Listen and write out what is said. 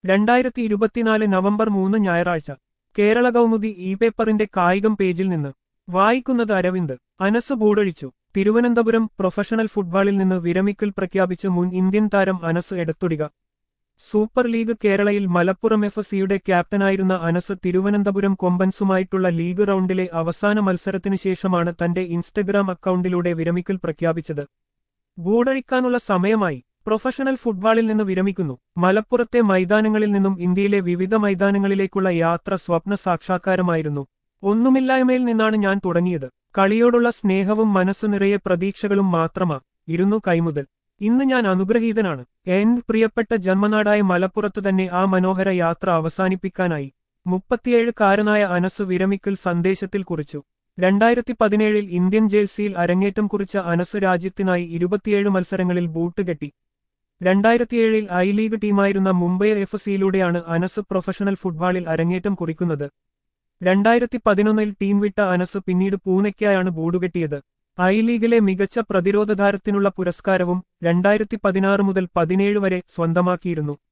രണ്ടായിരത്തി ഇരുപത്തിനാല് നവംബർ മൂന്ന് ഞായറാഴ്ച കേരള കൗമുദി ഇ പേപ്പറിന്റെ കായികം പേജിൽ നിന്ന് വായിക്കുന്നത് അരവിന്ദ് അനസ് ബോർഡഴിച്ചു തിരുവനന്തപുരം പ്രൊഫഷണൽ ഫുട്ബോളിൽ നിന്ന് വിരമിക്കൽ പ്രഖ്യാപിച്ച് മുൻ ഇന്ത്യൻ താരം അനസ് എടത്തൊടിക സൂപ്പർ ലീഗ് കേരളയിൽ മലപ്പുറം എഫ് സിയുടെ ക്യാപ്റ്റനായിരുന്ന അനസ് തിരുവനന്തപുരം കൊമ്പൻസുമായിട്ടുള്ള ലീഗ് റൗണ്ടിലെ അവസാന മത്സരത്തിനു ശേഷമാണ് തന്റെ ഇൻസ്റ്റഗ്രാം അക്കൗണ്ടിലൂടെ വിരമിക്കൽ പ്രഖ്യാപിച്ചത് ബോർഡഴിക്കാനുള്ള സമയമായി പ്രൊഫഷണൽ ഫുട്ബോളിൽ നിന്ന് വിരമിക്കുന്നു മലപ്പുറത്തെ മൈതാനങ്ങളിൽ നിന്നും ഇന്ത്യയിലെ വിവിധ മൈതാനങ്ങളിലേക്കുള്ള യാത്ര സ്വപ്ന സാക്ഷാത്കാരമായിരുന്നു ഒന്നുമില്ലായ്മയിൽ നിന്നാണ് ഞാൻ തുടങ്ങിയത് കളിയോടുള്ള സ്നേഹവും മനസ്സ് നിറയെ പ്രതീക്ഷകളും മാത്രമാ ഇരുന്നു കൈമുതൽ ഇന്ന് ഞാൻ അനുഗ്രഹീതനാണ് എൻ പ്രിയപ്പെട്ട ജന്മനാടായ മലപ്പുറത്ത് തന്നെ ആ മനോഹര യാത്ര അവസാനിപ്പിക്കാനായി മുപ്പത്തിയേഴുകാരനായ അനസ് വിരമിക്കൽ സന്ദേശത്തിൽ കുറിച്ചു രണ്ടായിരത്തി പതിനേഴിൽ ഇന്ത്യൻ ജേഴ്സിയിൽ അരങ്ങേറ്റം കുറിച്ച അനസ് രാജ്യത്തിനായി ഇരുപത്തിയേഴ് മത്സരങ്ങളിൽ ബൂട്ട് കെട്ടി രണ്ടായിരത്തിയേഴിൽ ഐ ലീഗ് ടീമായിരുന്ന മുംബൈ എഫ് സിയിലൂടെയാണ് അനസ് പ്രൊഫഷണൽ ഫുട്ബോളിൽ അരങ്ങേറ്റം കുറിക്കുന്നത് രണ്ടായിരത്തി പതിനൊന്നിൽ ടീം വിട്ട അനസ് പിന്നീട് പൂനെയ്ക്കായാണ് ബൂടുകെട്ടിയത് ഐ ലീഗിലെ മികച്ച പ്രതിരോധ താരത്തിനുള്ള പുരസ്കാരവും രണ്ടായിരത്തി പതിനാറ് മുതൽ പതിനേഴ് വരെ സ്വന്തമാക്കിയിരുന്നു